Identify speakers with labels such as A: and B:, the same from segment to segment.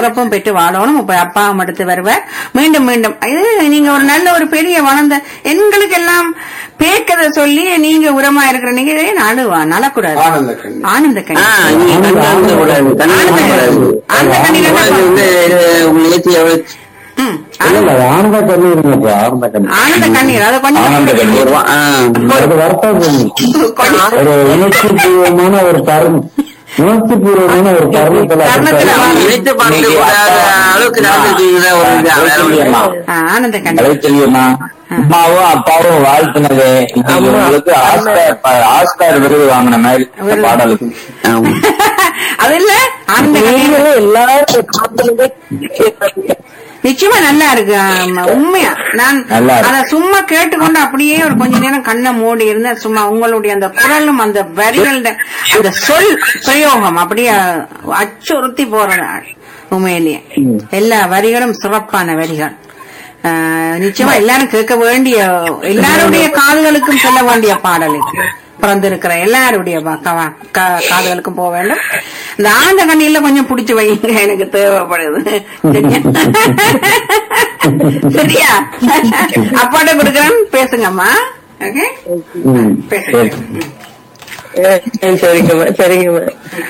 A: சிறப்பும் பெற்று வாழணும் இப்ப அப்பாவும் அடுத்து வருவார் மீண்டும் மீண்டும் இது நீங்க ஒரு நல்ல ஒரு பெரிய வளர்ந்த எங்களுக்கு எல்லாம் பேக்கத சொல்லி நீங்க உரமா இருக்கிற நீங்க இதே நடுவா நலக்கூடாது
B: ஆனந்த கண்ணி.
A: ஆனந்த
C: ஆ,
A: கண்ணி
C: நீ வந்து அந்த கூடாது. தண்ணி
A: ஆனந்த
C: கூடாது.
A: ஆனந்த கண்ணி
C: உங்களுக்கு வந்து உங்க ஏத்தி எவ்வளவு
A: ம்,
D: இல்ல இல்ல ஆனந்த கண்ணி இருங்கப்பா ஆனந்த கண்ணி
A: ஆனந்த கண்ணீர் அதை கொஞ்சம்
D: ஆனந்த கண்ணீர்.
C: ஒரு ரூபா. ஆ.
D: அது வருத்தம் கண்ணி
A: கொஞ்சம்
D: ஒரு உணர்ச்சி பூர்வமான ஒரு தருணம் உணர்ச்சி பூர்வமான ஒரு தருணத்துல
A: தருணத்துல வா.
C: நினைத்து பார்க்க கூடாத அளவுக்கு நடந்துருக்கீங்களா ஒரு இதா, வேற ஒண்ணும் இல்ல.
A: ஆ, ஆனந்த கண்ணி
D: கலைச்செல்வியம்மா அம்மாவும் அப்பாவும் வாழ்த்தினது இது உங்களுக்கு ஆஸ்கார் ஆஸ்கார் விருது வாங்கின மாதிரி இந்த பாடலுக்கு
C: ஆமா.
A: அது இல்ல ஆனந்த கண்ணீர்
E: நீங்களும் எல்லாரும் காத்துலயே கேட்கறீங்க.
A: நிச்சயமா நல்லா இருக்கு ஆமா, உண்மையா நான்
D: நல்லா இருக்கு.
A: அத சும்மா கேட்டுக்கொண்டு அப்படியே ஒரு கொஞ்ச நேரம் கண்ணை மூடி இருந்தேன் சும்மா உங்களுடைய அந்த குரலும் அந்த வரிகள அந்த சொல் பிரயோகம் அப்படியே அச்சுறுத்தி போறது உண்மையிலேயே எல்லா வரிகளும் சிறப்பான வரிகள் ஆஹ், நிச்சயமா எல்லாரும் கேட்க வேண்டிய எல்லாருடைய காதுகளுக்கும் செல்ல வேண்டிய பாடல் இது பிறந்திருக்கிற எல்லாருடைய வ- கவ- கா- காதுகளுக்கும் போக வேண்டும் இந்த ஆனந்த கண்ணியில கொஞ்சம் பிடிச்சு வைங்க எனக்கு தேவைப்படுது சரியா? சரியா அப்பாட்ட கொடுக்குறேன் பேசுங்கம்மா ஓகே
D: ம்,
A: பேசுங்க
D: சரி.
A: ம்.
E: அஹ் சரிங்கம்மா சரிங்கம்மா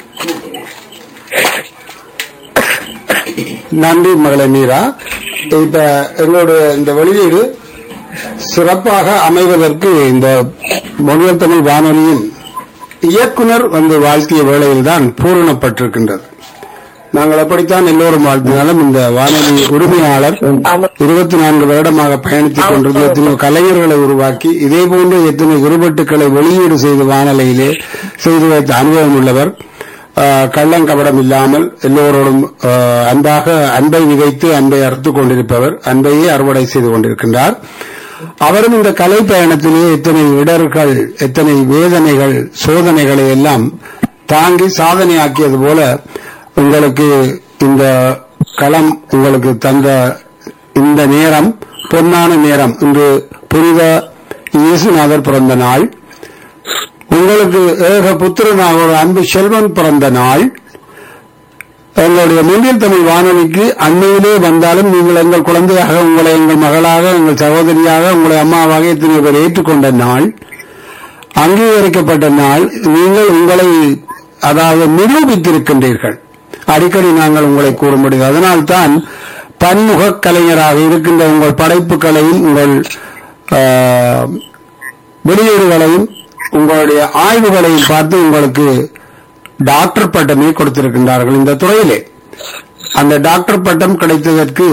B: நன்றி மகள மீரா இப்ப எங்களுடைய இந்த வெளியீடு சிறப்பாக அமைவதற்கு இந்த மொழியல் தமிழ் வானொலியின் இயக்குனர் வந்து வாழ்த்திய வேளையில்தான் பூரணப்பட்டிருக்கின்றது நாங்கள் எப்படித்தான் எல்லோரும் வாழ்த்தினாலும் இந்த வானொலி உரிமையாளர் இருபத்தி நான்கு வருடமாக பயணித்துக் கொண்டிருந்த எத்தனையோ கலைஞர்களை உருவாக்கி இதே போன்று எத்தனை விருபட்டுக்களை வெளியீடு செய்து வானொலியிலே செய்து வைத்த அனுபவம் உள்ளவர் ஆஹ், கள்ளங்கபடம் இல்லாமல் எல்லோரோடும் ஆஹ், அன்பாக அன்பை விதைத்து அன்பை அறுத்துக் கொண்டிருப்பவர் அன்பையே அறுவடை செய்து கொண்டிருக்கின்றார் அவரும் இந்த கலை பயணத்திலே எத்தனை இடர்கள் எத்தனை வேதனைகள் சோதனைகளை எல்லாம் தாங்கி சாதனையாக்கியது போல உங்களுக்கு இந்த களம் உங்களுக்கு தந்த இந்த நேரம் பொன்னான நேரம் இன்று புனித இயேசுநாதர் பிறந்த நாள் உங்களுக்கு ஏக புத்திரனாக ஒரு அன்பு செல்வன் பிறந்த நாள் எங்களுடைய முன்னில் தமிழ் வானொலிக்கு அண்மையிலே வந்தாலும் நீங்கள் எங்கள் குழந்தையாக உங்களை எங்கள் மகளாக எங்கள் சகோதரியாக உங்களை அம்மாவாக இத்தனை பேர் ஏற்றுக்கொண்ட நாள் அங்கீகரிக்கப்பட்ட நாள் நீங்கள் உங்களை அதாவது நிரூபித்திருக்கின்றீர்கள் அடிக்கடி நாங்கள் உங்களை கூற முடியும் அதனால்தான் பன்முக கலைஞராக இருக்கின்ற உங்கள் படைப்புகளையும் உங்கள் ஆஹ், வெளியீடுகளையும் உங்களுடைய ஆய்வுகளையும் பார்த்து உங்களுக்கு டாக்டர் பட்டமே கொடுத்திருக்கின்றார்கள் இந்த துறையிலே அந்த டாக்டர் பட்டம் கிடைத்ததற்கு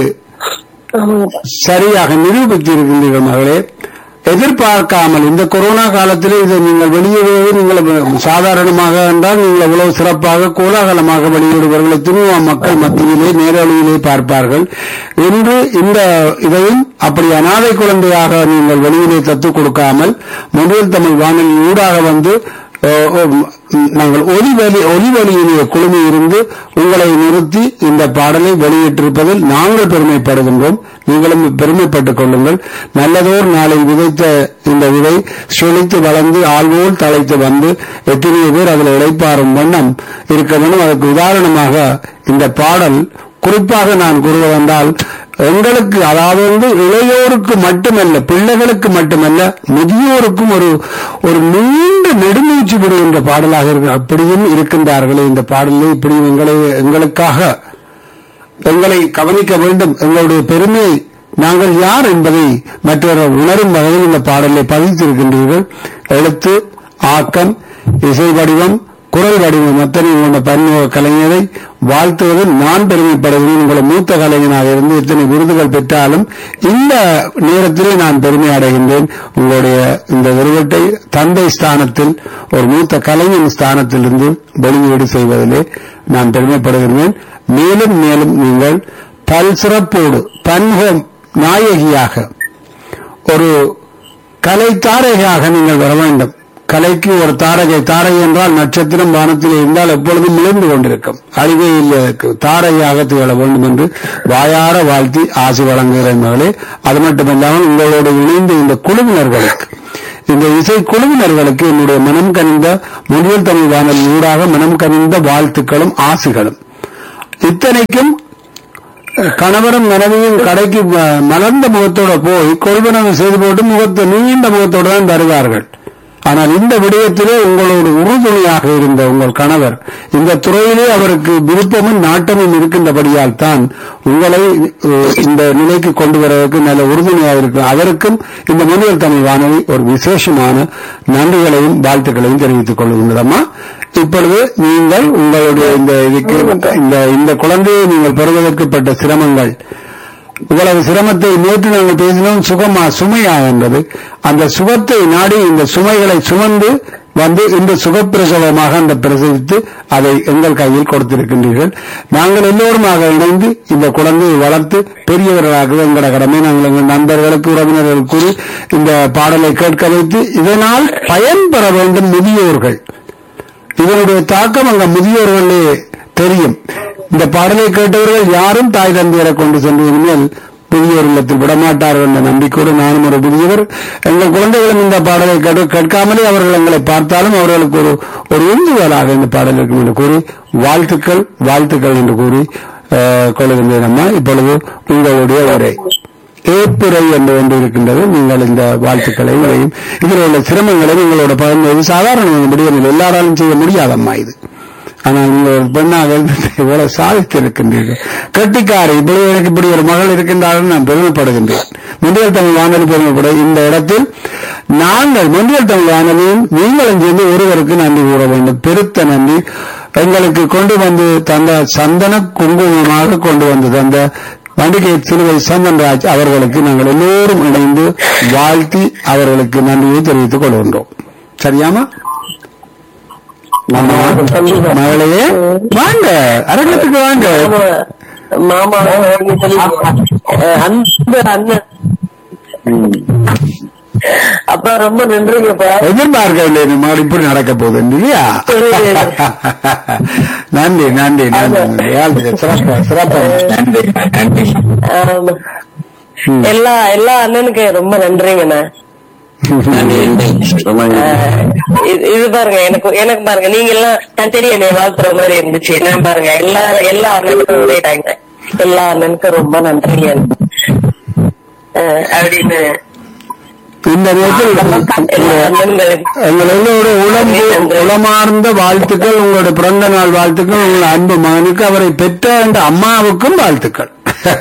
B: சரியாக நிரூபித்திருக்கின்றீர்கள் மகளே எதிர்பார்க்காமல் இந்த கொரோனா காலத்திலே இதை நீங்கள் வெளியிடுவது நீங்கள் சாதாரணமாக என்றால் நீங்கள் எவ்வளவு சிறப்பாக கோலாகலமாக வெளியிடுவர்கள் எத்தனையோ மக்கள் மத்தியிலே நேரடியிலே பார்ப்பார்கள் இன்று இந்த இதையும் அப்படி அனாதை குழந்தையாக நீங்கள் வெளியிலே தத்துக் கொடுக்காமல் முதல் தமிழ் வானொலி ஊடாக வந்து ஓ, ஓ, ம், நாங்கள் ஒலிவலி ஒலிவலியிலே குழுமி இருந்து உங்களை நிறுத்தி இந்த பாடலை வெளியிட்டிருப்பதில் நாங்கள் பெருமைப்படுகின்றோம் நீங்களும் பெருமைப்பட்டுக் கொள்ளுங்கள் நல்லதோர் நாளை விதைத்த இந்த விதை செழித்து வளர்ந்து ஆள்வோல் தலைத்து வந்து எத்தனையோ பேர் அதில் இழைப்பாரும் வண்ணம் இருக்க வேண்டும் அதற்கு உதாரணமாக இந்த பாடல் குறிப்பாக நான் கூறுவதென்றால் எங்களுக்கு அதாவது வந்து இளையோருக்கு மட்டுமல்ல பிள்ளைகளுக்கு மட்டுமல்ல முதியோருக்கும் ஒரு ஒரு நீண்ட நெடுமூச்சு விடுகின்ற பாடலாக இருக்கு அப்படியும் இருக்கின்றார்களே இந்த பாடலில் இப்படியும் எங்களை எங்களுக்காக எங்களை கவனிக்க வேண்டும் எங்களுடைய பெருமையை நாங்கள் யார் என்பதை மற்றவர்கள் உணரும் வகையில் இந்த பாடலை பதித்திருக்கின்றீர்கள் எழுத்து ஆக்கம் இசை வடிவம் குரல் வடிவம் அத்தனையும் கொண்ட பன்முக கலைஞரை வாழ்த்துவதில் நான் பெருமைப்படுகிறேன் உங்களை மூத்த கலைஞனாக இருந்து இத்தனை விருதுகள் பெற்றாலும் இந்த நேரத்திலே நான் பெருமை அடைகின்றேன் உங்களுடைய இந்த விருவட்டை தந்தை ஸ்தானத்தில் ஒரு மூத்த கலைஞன் ஸ்தானத்திலிருந்து வெளியீடு செய்வதிலே நான் பெருமைப்படுகின்றேன் மேலும் மேலும் நீங்கள் பல் சிறப்போடு பன்முக நாயகியாக ஒரு கலை தாரகையாக நீங்கள் வர வேண்டும் கலைக்கு ஒரு தாரகை தாரகை என்றால் நட்சத்திரம் வானத்தில் இருந்தால் எப்பொழுதும் மிளந்து கொண்டிருக்கும் அழிவே இல்லை அதற்கு தாரகையாக திகழ வேண்டும் என்று வாயார வாழ்த்தி ஆசி வழங்குகிறேன் மகளே அது மட்டுமல்லாமல் உங்களோடு இணைந்த இந்த குழுவினர்களுக்கு இந்த இசை குழுவினர்களுக்கு என்னுடைய மனம் கனிந்த முனியல் தமிழ் வானொலி ஊடாக மனம் கனிந்த வாழ்த்துக்களும் ஆசிகளும் இத்தனைக்கும் கணவரும் மனைவியும் கடைக்கு ம- மலர்ந்த முகத்தோட போய் கொள்வனவு செய்து போட்டு முகத்தை நீண்ட முகத்தோடு தான் வருவார்கள் ஆனால் இந்த விடயத்திலே உங்களோடு உறுதுணையாக இருந்த உங்கள் கணவர் இந்த துறையிலே அவருக்கு விருப்பமும் நாட்டமும் இருக்கின்றபடியால் தான் உங்களை அஹ், இந்த நிலைக்கு கொண்டு வருவதற்கு நல்ல உறுதுணையாக இருக்கும் அவருக்கும் இந்த முன்னில் தமிழ் வானொலி ஒரு விசேஷமான நன்றிகளையும் வாழ்த்துக்களையும் தெரிவித்துக் கொள்கின்றதம்மா இப்பொழுது நீங்கள் உங்களுடைய இந்த இதுக்கு இந்த இந்த குழந்தையை நீங்கள் பெறுவதற்கு பட்ட சிரமங்கள் இவ்வளவு சிரமத்தை நேற்று நாங்கள் பேசினோம் சுகமா சுமையா என்பது அந்த சுகத்தை நாடி இந்த சுமைகளை சுமந்து வந்து இந்த சுகப்பிரசவமாக அந்த பிரசவித்து அதை எங்கள் கையில் கொடுத்திருக்கின்றீர்கள் நாங்கள் எல்லோருமாக இணைந்து இந்த குழந்தையை வளர்த்து பெரியவர்களாக எங்களோட கடமை நாங்கள் எங்கள் நண்பர்களுக்கு உறவினர்களுக்கு கூறி இந்த பாடலை கேட்க வைத்து இதனால் பயன்பெற வேண்டும் முதியோர்கள் இதனுடைய தாக்கம் அந்த முதியோர்களே தெரியும் இந்த பாடலை கேட்டவர்கள் யாரும் தாய் தந்தையரை கொண்டு சென்று இனிமேல் புதியோர் இல்லத்தில் விடமாட்டார்கள் என்ற நம்பிக்கையோடு நானும் ஒரு புதியவர் எங்கள் குழந்தைகளும் இந்த பாடலை கேட்டு கேட்காமலே அவர்கள் எங்களை பார்த்தாலும் அவர்களுக்கு ஒரு ஒரு உந்துதலாக இந்த பாடல் இருக்கும் என்று கூறி வாழ்த்துக்கள் வாழ்த்துக்கள் என்று கூறி அஹ், கொள்கின்றேன் அம்மா இப்பொழுது உங்களுடைய உரை ஏப்புரை என்று ஒன்று இருக்கின்றது நீங்கள் இந்த வாழ்த்துக்களை இதையும் இதில் உள்ள சிரமங்களை உங்களோட பகிர்ந்தது சாதாரண முடியவில்லை எல்லாராலும் செய்ய முடியாதம்மா இது ஆனால் நீங்கள் ஒரு பெண்ணாக இருந்து இவ்வளவு சாதித்திருக்கின்றீர்கள் கட்டிக்காரி இப்படி எனக்கு இப்படி ஒரு மகள் இருக்கின்றார்கள் நான் பெருமைப்படுகின்றேன் முன்றியல் தமிழ் வானொலி பெருமைப்பட இந்த இடத்தில் நாங்கள் முன்றியல் தமிழ் வானொலியும் நீங்களும் சேர்ந்து ஒருவருக்கு நன்றி கூற வேண்டும் பெருத்த நன்றி எங்களுக்கு கொண்டு வந்து தந்த சந்தன குங்குமமாக கொண்டு வந்து தந்த பண்டிகை சிறுவை சந்தன்ராஜ் அவர்களுக்கு நாங்கள் எல்லோரும் இணைந்து வாழ்த்தி அவர்களுக்கு நன்றியை தெரிவித்துக் கொள்கின்றோம் சரியாமா ஆமா. மகளே வாங்க அரங்கத்துக்கு வாங்க
E: மாமா நீங்க சொல்லிருக்கீங்க. அஹ் அந்த அண்ணன் அப்பா ரொம்ப நன்றிங்கப்பா
B: எதிர்பார்க்கவில்லை இந்த மாதிரி இப்படி நடக்க போகுது இல்லையா நன்றி நன்றி நன்றி நன்றி. வாழ்த்துக்கள். சிறப்பா சிறப்பா
D: நன்றி நன்றி
E: ஆமா. எல்லா எல்லா அண்ணனுக்கு ரொம்ப நன்றிங்கண்ணா
D: நன்றி நன்றி ரொம்ப நன்றி.
E: ஆஹ் இது இது பாருங்க எனக்கு எனக்கு பாருங்க நீங்க எல்லாம் தனித்தனி என்னை வாழ்த்துற மாதிரி இருந்துச்சு நான் பாருங்க எல்லா எல்லா அண்ணனுக்கும் உரையிட்டாங்க எல்லா அண்ணனுக்கும் ரொம்ப நன்றிங்க ஆஹ் அப்படின்னு
B: இந்த நேரத்தில்
E: எல்லா அண்ணன்களுக்கும்
B: எங்கள் எல்லோரும் உளம்பு உளமார்ந்த வாழ்த்துக்கள் உங்களுடைய பிறந்த நாள் வாழ்த்துக்கள் உங்கள் அன்பு மகனுக்கு அவரை பெற்ற அந்த அம்மாவுக்கும் வாழ்த்துக்கள்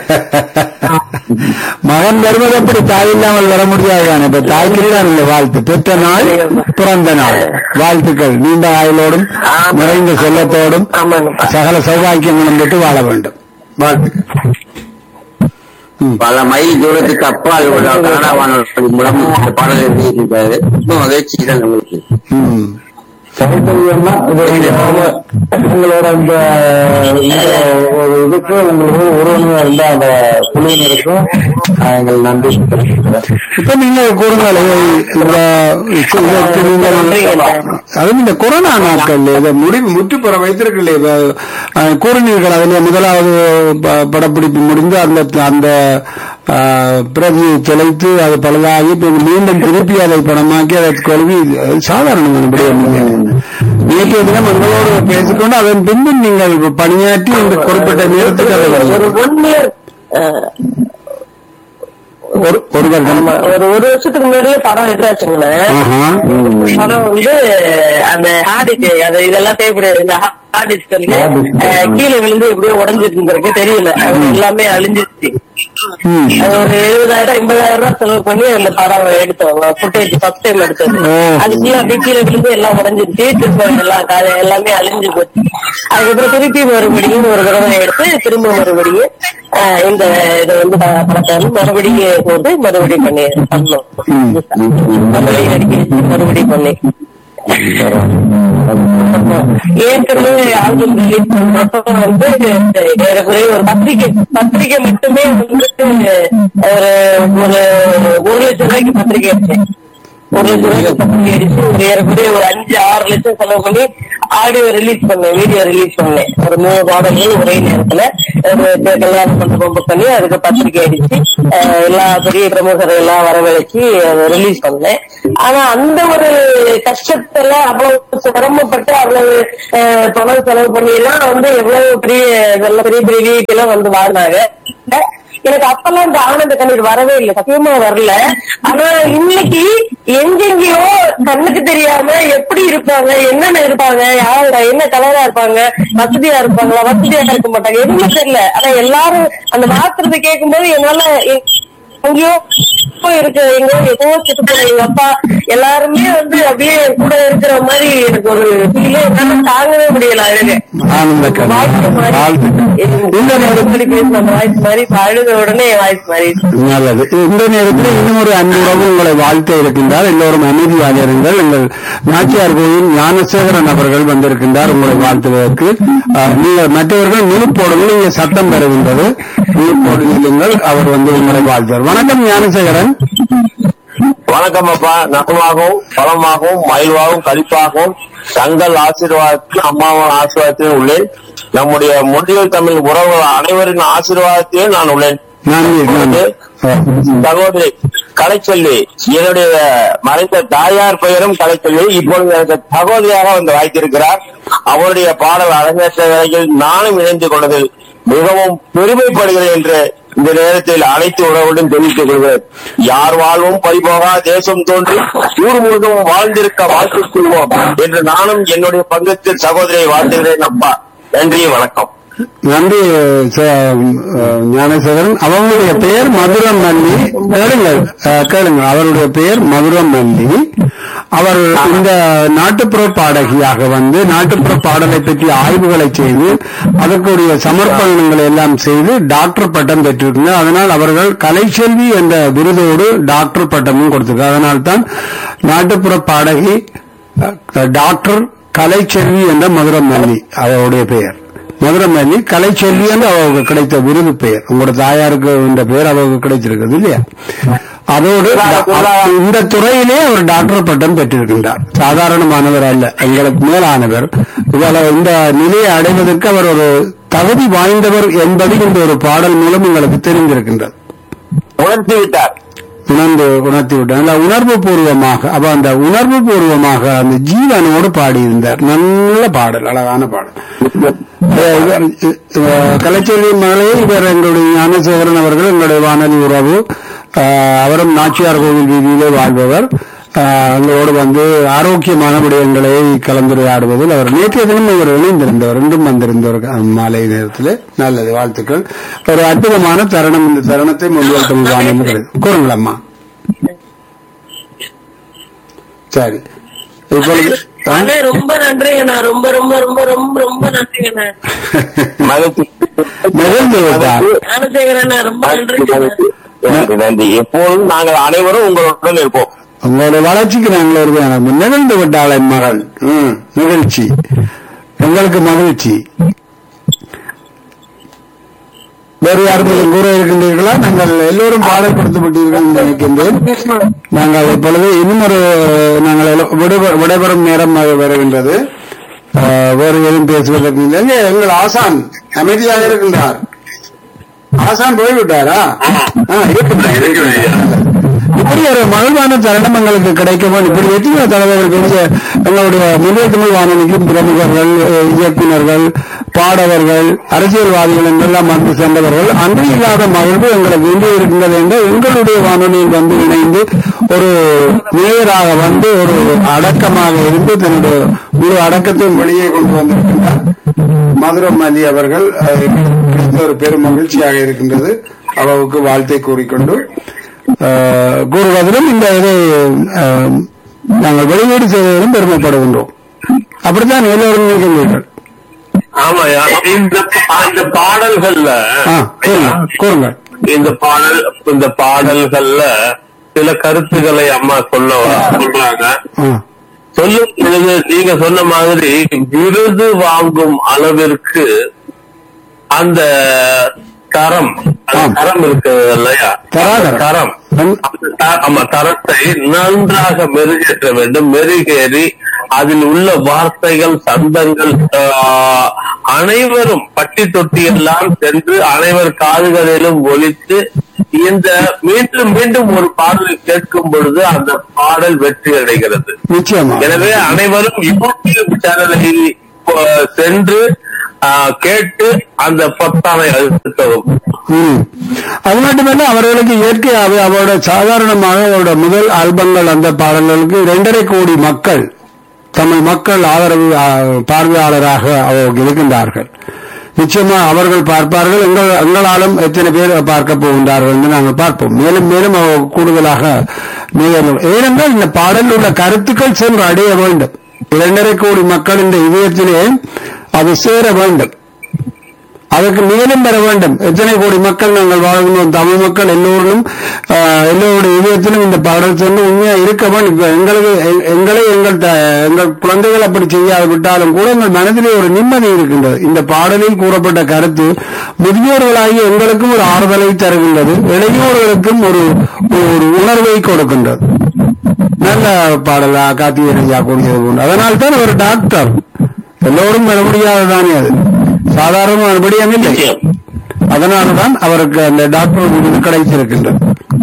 B: மகன் வருவது எப்படி தாய் இல்லாமல் வர முடியாது இப்ப தாய்க்கு தான் இந்த வாழ்த்து பெற்ற நாள் பிறந்த நாள் வாழ்த்துக்கள் நீண்ட ஆயுளோடும் நிறைந்த செல்லத்தோடும்
E: ஆமாங்கப்பா
B: சகல சௌபாக்கியங்களும் பெற்று வாழ வேண்டும் வாழ்த்துக்கள்
C: பல மைல் தூரத்துக்கு அப்பால் உள்ள கனடா வானொலி மூலம் இந்த பாடல் எழுதியிருக்காரு ரொம்ப மகிழ்ச்சி தான் நம்மளுக்கு
B: ம்.
D: சரிசரியம்மா, இது உங்களோட இந்த இந்த ஒரு இதுக்கு உங்களுக்கு உறவினர் இருந்த அந்த குழுவினருக்கும் நான் எங்கள் நன்றி தெரிவிக்கிறேன்.
B: இப்ப நீங்க கூறுங்கள் இந்த இதற்கு நீங்கள் அதுவும் இந்த கொரோனா நாட்கள் இதை முடிவு முற்றுப்புற வைத்திருக்கல கூறினீர்கள் அதில் முதலாவது ப- படப்பிடிப்பு முடிந்து அந்த அந்த ஆ, பிரதியை தொலைத்து அது பழுதாகி பின் மீண்டும் திருப்பி அதை படமாக்கி அதை கழுவி அது சாதாரணமான விடயம் நேற்றைய தினம் எங்களோடு பேசிக்கொண்டு அதன் பின்பு நீங்கள் பணியாற்றி இந்த குறிப்பிட்ட நேரத்துக்கு அதை
E: ஒரு
B: வழங்க-
E: ஒன் இயர்
B: ஒரு ஒரு வருடம்
E: ஆமா ஒரு ஒரு வருஷத்துக்கு முன்னாடியே படம் எடுத்தாச்சுங்களே
B: ஆஹா.
E: படம் வந்து அந்த ஹார்டிக்கு அது இதெல்லாம் தேவைப்படுது இந்த ஹார்ட் டிஸ்க் வந்து அஹ், கீழே விழுந்து எப்படியோ உடஞ்சிட்டு இருந்திருக்கு தெரியல அது எல்லாமே அழிஞ்சிருச்சு
B: ம்.
E: அது ஒரு எழுபதாயிரம் எண்பதாயிரம் ரூபாய் செலவு பண்ணி அந்த படம் எடுத்தோம் ஃபுட்டேஜ் ஃபர்ஸ்ட் டைம் எடுத்தது
B: ஓ.
E: அது கீழே அப்படியே கீழே விழுந்து எல்லாம் உடஞ்சிருச்சு திரும்ப எல்லாம் கா- எல்லாமே அழிஞ்சு போச்சு அதுக்கப்புறம் திருப்பி மறுபடியும் ஒரு தடவை எடுத்து திரும்ப மறுபடியும் அஹ், இந்த இதை வந்து ப- படத்தை வந்து மறுபடியும் போட்டு மறுபடியும் பண்ணி பண்ணோம் மறுபடியும் அடிக்க வச்சு மறுபடியும் பண்ணி ஏற்கனவே ஆல்பம் ரிலீஸ் பண்றப்ப வந்து ஏறக்குறைய ஒரு பத்திரிக்கை பத்திரிக்கை மட்டுமே வந்து ஒரு ஒரு ஒரு லட்சம் ரூபாய்க்கு பத்திரிக்கை வச்சேன் ஒரு லட்சம் ரூபாய்க்கு பத்திரிக்கை அடிச்சு ஒரு ஏறக்குறைய ஒரு அஞ்சு ஆறு லட்சம் செலவு பண்ணி ஆடியோ ரிலீஸ் பண்ணேன் வீடியோ ரிலீஸ் பண்ணேன் ஒரு மூணு பாடல்கள் ஒரே நேரத்துல ஒரு கல்யாண மண்டபம் book பண்ணி அதுக்கு பத்திரிக்கை அடிச்சு அஹ், எல்லா பெரிய பிரமுகரை எல்லாம் வரவழைச்சு ரிலீஸ் பண்ணேன் ஆனா அந்த ஒரு கஷ்டத்துல அவ்வளவு சிரமப்பட்டு அவ்வளவு அஹ், பணம் செலவு பண்ணி எல்லாம் வந்து எவ்வளவு பெரிய நல்ல பெரிய பெரிய VIP எல்லாம் வந்து வாழ்ந்தாங்க எனக்கு அப்பெல்லாம் இந்த ஆனந்த கண்ணீர் வரவே இல்லை சத்தியமா வரல ஆனா இன்னைக்கு எங்கெங்கயோ கண்ணுக்கு தெரியாம எப்படி இருப்பாங்க என்னென்ன இருப்பாங்க யாரோட என்ன கலரா இருப்பாங்க வசதியா இருப்பாங்களா வசதியா இருக்க மாட்டாங்க எதுவுமே தெரியல ஆனா எல்லாரும் அந்த வாக்குறத கேட்கும்போது என்னால எ- எங்கேயோ இருக்கு எங்க எங்கோ செத்து போன எங்க அப்பா எல்லாருமே வந்து அப்படியே என் கூட இருக்கிற மாதிரி எனக்கு ஒரு ஃபீலே என்னால தாங்கவே முடியல அழுக
B: ஆனந்த
E: வாய்ஸ்
B: கண்ணீர் வாழ்த்துக்கள்
E: இந்த நேரத்தில் பேசின அந்த வாய்ஸ் மாதிரி இப்ப அழுத உடனே என் வாய்ஸ் மாதிரி
B: நல்லது இந்த நேரத்தில் இன்னும் ஒரு அன்பு உறவு உங்களை வாழ்த்த இருக்கின்றார் எல்லோரும் அமைதியாக இருங்கள் எங்கள் நாச்சியார் கோயில் ஞானசேகரன் அவர்கள் வந்திருக்கின்றார் உங்களை வாழ்த்துவதற்கு அஹ், நீங்கள் மற்றவர்கள் முழுப்போடுங்கள் இங்கே சத்தம் பெறுகின்றது முழுப்போடு நில்லுங்கள் அவர் வந்து உங்களை வாழ்த்துவார் வணக்கம் ஞானசேகரன்
C: வணக்கம் அப்பா நகமாகவும் பலமாகவும் மயில்வாகவும் கழிப்பாகவும் தங்கள் ஆசீர்வாதத்தில் அம்மாவின் ஆசீர்வாதத்தில் உள்ளேன் நம்முடைய மொழிகள் தமிழ் உறவுகள் அனைவரின் ஆசீர்வாதத்திலே நான் உள்ளேன்
B: நன்றி நன்றி அஹ்,
C: சகோதரி கலைச்செல்வி என்னுடைய மறைந்த தாயார் பெயரும் கலைச்செல்வி இப்பொழுது எனக்கு சகோதரியாக வந்து வாய்த்திருக்கிறார் அவருடைய பாடல் அரங்கேற்ற வேளையில் நானும் இணைந்து கொண்டதில் மிகவும் பெருமைப்படுகிறேன் என்று இந்த நேரத்தில் அனைத்து உறவுடன் தெரிவித்துக் கொள்கிறேன் யார் வாழ்வும் பறிபோகா தேசம் தோன்றி ஊர் முழுதும் வாழ்ந்திருக்க வாழ்த்துக் கொள்வோம் என்று நானும் என்னுடைய பங்கத்தில் சகோதரியை வாழ்த்துகிறேன் அப்பா நன்றி வணக்கம்
B: நன்றி ச- அஹ், ஞானசேகரன் அவங்களுடைய பெயர் மதுரம் மல்லி கேளுங்கள் அஹ், கேளுங்கள் அவருடைய பெயர் மதுரம் மல்லி அவர் இந்த நாட்டுப்புற பாடகியாக வந்து நாட்டுப்புற பாடலை பற்றி ஆய்வுகளை செய்து அதற்குரிய சமர்ப்பணங்களை எல்லாம் செய்து டாக்டர் பட்டம் பெற்றிருக்கிறார் அதனால் அவர்கள் கலைச்செல்வி என்ற விருதோடு டாக்டர் பட்டமும் கொடுத்திருக்கார் அதனால்தான் நாட்டுப்புற பாடகி அஹ், டாக்டர் கலைச்செல்வி என்ற மதுரம் மல்லி அவருடைய பெயர் மதுரமல்லி கலைச்செல்வி என்று அவருக்கு கிடைத்த விருது பெயர் உங்களோட தாயாருக்கு இந்த பெயர் அவருக்கு கிடைச்சிருக்குது இல்லையா அதோடு ட- இந்த துறையிலே அவர் டாக்டர் பட்டம் பெற்றிருக்கின்றார் சாதாரணமானவர் அல்ல எங்களுக்கு மேலானவர் இவ்வளவு இந்த நிலையை அடைவதற்கு அவர் ஒரு தகுதி வாய்ந்தவர் என்பது இந்த ஒரு பாடல் மூலம் உங்களுக்கு தெரிந்திருக்கின்றது
C: உணர்த்தி விட்டார்
B: உணர்ந்து உணர்த்தி விட்டார் நல்ல உணர்வு பூர்வமாக அப்ப அந்த உணர்வு பூர்வமாக அந்த ஜீவனோடு பாடியிருந்தார் நல்ல பாடல் அழகான பாடல் அஹ் இவர், அஹ், கலைச்செல்வி மகளே இவர் எங்களுடைய ஞானசேகரன் அவர்கள் எங்களுடைய வானொலி உறவு அஹ், அவரும் நாச்சியார் கோவில் வீதியிலே வாழ்பவர் அஹ், எங்களோடு வந்து ஆரோக்கியமான விடயங்களை கலந்துரையாடுவதில் அவர் நேற்றைய தினம் இவர் இணைந்திருந்தவர் இன்றும் வந்திருந்தவர் அஹ், மாலை நேரத்தில் நல்லது வாழ்த்துக்கள் ஒரு அற்புதமான தருணம் இந்த தருணத்தை முன்வைத்த வானொலி கூறுங்கள் அம்மா சரி இப்பொழுது ஆ?
E: அண்ணே ரொம்ப நன்றிங்கண்ணா ரொம்ப ரொம்ப ரொம்ப ரொம்ப ரொம்ப நன்றிங்கண்ணா
C: மகிழ்ச்சி
B: நிகழ்ந்து விட்டார்
E: ஞானசேகரண்ணா ரொம்ப நன்றிங்கண்ணா
C: நன்றி நன்றி எப்போதும் நாங்கள் அனைவரும் உங்களுடன் இருப்போம்
B: உங்களுடைய வளர்ச்சிக்கு நாங்கள் ஒரு நிகழ்ந்து விட்டாள் என் மகள் ம், நிகழ்ச்சி எங்களுக்கு மகிழ்ச்சி வேறு யாரும் கூற இருக்கின்றீர்களா நாங்கள் எல்லோரும் பாடல் கொடுத்து விட்டீர்கள் என்று நினைக்கின்றேன் நாங்கள் இப்பொழுது இன்னும் ஒரு நாங்கள் எல்லோ- விடைபெ- விடைபெறும் நேரம் அது வருகின்றது அஹ், வேறு எதுவும் பேசுவதற்கு இல்லை எங்கே எங்கள் ஆசான் அமைதியாக இருக்கின்றார் ஆசான் போய்விட்டாரா ஆ, இருக்கட்டும். இப்படி ஒரு மகிழ்வான தருணம் எங்களுக்கு கிடைக்கும் இப்படி எத்தனையோ தலைவர்கள் பெரிய எங்களுடைய முன்னே தமிழ் வானொலிக்கும் பிரமுகர்கள் அஹ், இயக்குனர்கள் பாடகர்கள் அரசியல்வாதிகள் என்றெல்லாம் வந்து சென்றவர்கள் அன்று இல்லாத மகிழ்வு எங்களுக்கு இன்று இருக்கின்றது என்று எங்களுடைய வானொலியில் வந்து இணைந்து ஒரு மேயராக வந்து ஒரு அடக்கமாக இருந்து தன்னுடைய முழு அடக்கத்தையும் வெளியே கொண்டு வந்திருக்கின்றார் மதுரம் அலி அவர்கள் அஹ், கிடைத்த ஒரு பெரும் மகிழ்ச்சியாக இருக்கின்றது அவருக்கு வாழ்த்தை கூறிக்கொண்டு அஹ், கூறுவதிலும் இந்த இதை அஹ், நாங்கள் வெளியீடு செய்வதிலும் பெருமைப்படுகின்றோம் அப்படித்தான் எல்லோரும் நினைக்கின்றீர்கள்
F: ஆமா இந்த இந்த பாடல்கள்ல
B: ஆ, கூறுங்கள், கூறுங்கள்
F: இந்த பாடல் இந்த பாடல்கள்ல சில கருத்துக்களை அம்மா சொல்ல சொல்றாங்க
B: ஆ,
F: சொல்லும் பொழுது நீங்க சொன்ன மாதிரி விருது வாங்கும் அளவிற்கு அந்த தரம் அந்த
B: ஆம்.
F: தரம் இருக்கு இல்லையா
B: தராதரம்.
F: அந்த தரம் அந்த த- ஆமா தரத்தை நன்றாக மெருகேற்ற வேண்டும் மெருகேறி அதில் உள்ள வார்த்தைகள் சந்தங்கள் ஆஹ், அனைவரும் பட்டி தொட்டி எல்லாம் சென்று அனைவர் காதுகளிலும் ஒலித்து இந்த மீண்டும் மீண்டும் ஒரு பாடலை கேட்கும் பொழுது அந்த பாடல் வெற்றி அடைகிறது
B: நிச்சயமா
F: எனவே அனைவரும் யூடியூப் சேனலை அஹ், சென்று ஆஹ், கேட்டு அந்த பொத்தானை அழுத்தவும்
B: ம். அது மட்டுமல்ல அவர்களுக்கு இயற்கையாகவே அவரோட சாதாரணமாக அவரோட முதல் ஆல்பங்கள் அந்த பாடல்களுக்கு இரண்டரை கோடி மக்கள் தமிழ் மக்கள் ஆதரவு ஆ, பார்வையாளராக அவர்கள் இருக்கின்றார்கள் நிச்சயமா அவர்கள் பார்ப்பார்கள் எங்கள் எங்களாலும் எத்தனை பேர் பார்க்க போகின்றார்கள் என்று நாங்கள் பார்ப்போம் மேலும் மேலும் அவர் கூடுதலாக மேலும் ஏனென்றால் இந்த பாடலில் உள்ள கருத்துக்கள் சென்று அடைய வேண்டும் இரண்டரை கோடி மக்கள் இந்த இதயத்திலே அது சேர வேண்டும் அதற்கு மேலும் பெற வேண்டும் எத்தனை கோடி மக்கள் நாங்கள் வாழ்கின்றோம் தமிழ் மக்கள் எல்லோரும் ஆஹ், எல்லோருடைய இதயத்திலும் இந்த பாடல் சென்று உண்மையா இருக்க வேண்டும் இப்ப எங்களுக்கு எ- எங்களை எங்கள் த- எங்கள் குழந்தைகள் அப்படி செய்யாது விட்டாலும் கூட எங்கள் மனதிலே ஒரு நிம்மதி இருக்கின்றது இந்த பாடலில் கூறப்பட்ட கருத்து முதியோர்களாகி எங்களுக்கும் ஒரு ஆறுதலை தருகின்றது இளையோர்களுக்கும் ஒரு ஒரு உணர்வை கொடுக்கின்றது நல்ல பாடலா கார்த்திகேயன் ஐயா கூறியது போன்று அதனால் தான் ஒரு டாக்டர் எல்லோரும் பெற முடியாததானே அது சாதாரண விடயம் இல்லை அதனால்தான் அவருக்கு அந்த டாக்டர் விருது கிடைத்திருக்கின்றது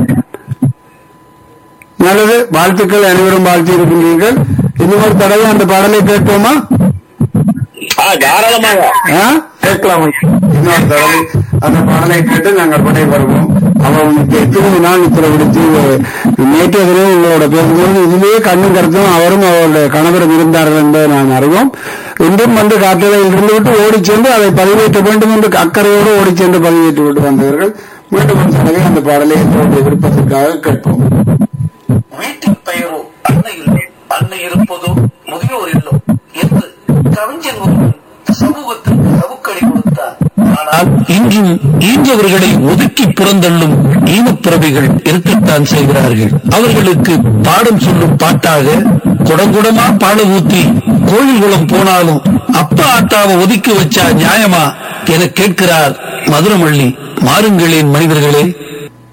B: நல்லது வாழ்த்துக்கள் அனைவரும் வாழ்த்தி இருக்கின்றீர்கள் இன்னும் ஒரு தடவை அந்த பாடலை கேட்போமா
C: ஆ, தாராளமாக
B: ஆ?
D: கேட்கலாம்
B: இன்னொரு தடவை அந்த பாடலை கேட்டு நாங்கள் விடைபெறுவோம் அவன் எத்தனை நாள் இத்தனை விடுத்து நேற்றைய தினம் உங்களோட பேசும்போது இதிலேயே கண்ணும் கருத்தும் அவரும் அவருடைய கணவரும் இருந்தார்கள் என்பதை நான் அறிவோம் இன்றும் வந்து காட்டுறையில் இருந்து விட்டு ஓடிச் சென்று அதை பதிவேற்ற வேண்டும் என்று அக்கறையோடு ஓடிச் சென்று பதிவேற்றி விட்டு வந்தவர்கள் மீண்டும் ஒரு தடவை அந்த பாடலை எங்களுடைய விருப்பத்திற்காக கேட்போம்
G: வீட்டின் பெயரோ அன்னை இல்லை அன்னை இருப்பதோ முதியோர் இல்லோ என்று கவிஞன் ஒருவன் சமூகத்திற்கு சவுக்களி கொடுத்தார் ஆனால் இன்றும் ஈஞ்சவர்களை ஒதுக்கி புறந்தள்ளும் ஈனப்பிறவிகள் இருக்கத்தான் செய்கிறார்கள் அவர்களுக்கு பாடம் சொல்லும் பாட்டாக குடங்குடமா பாட ஊத்தி கோயில் குளம் போனாலும் அப்பா ஆட்டாவை ஒதுக்கி வச்சா நியாயமா என கேட்கிறார் மதுரமள்ளி மாறுங்களேன் மனிதர்களே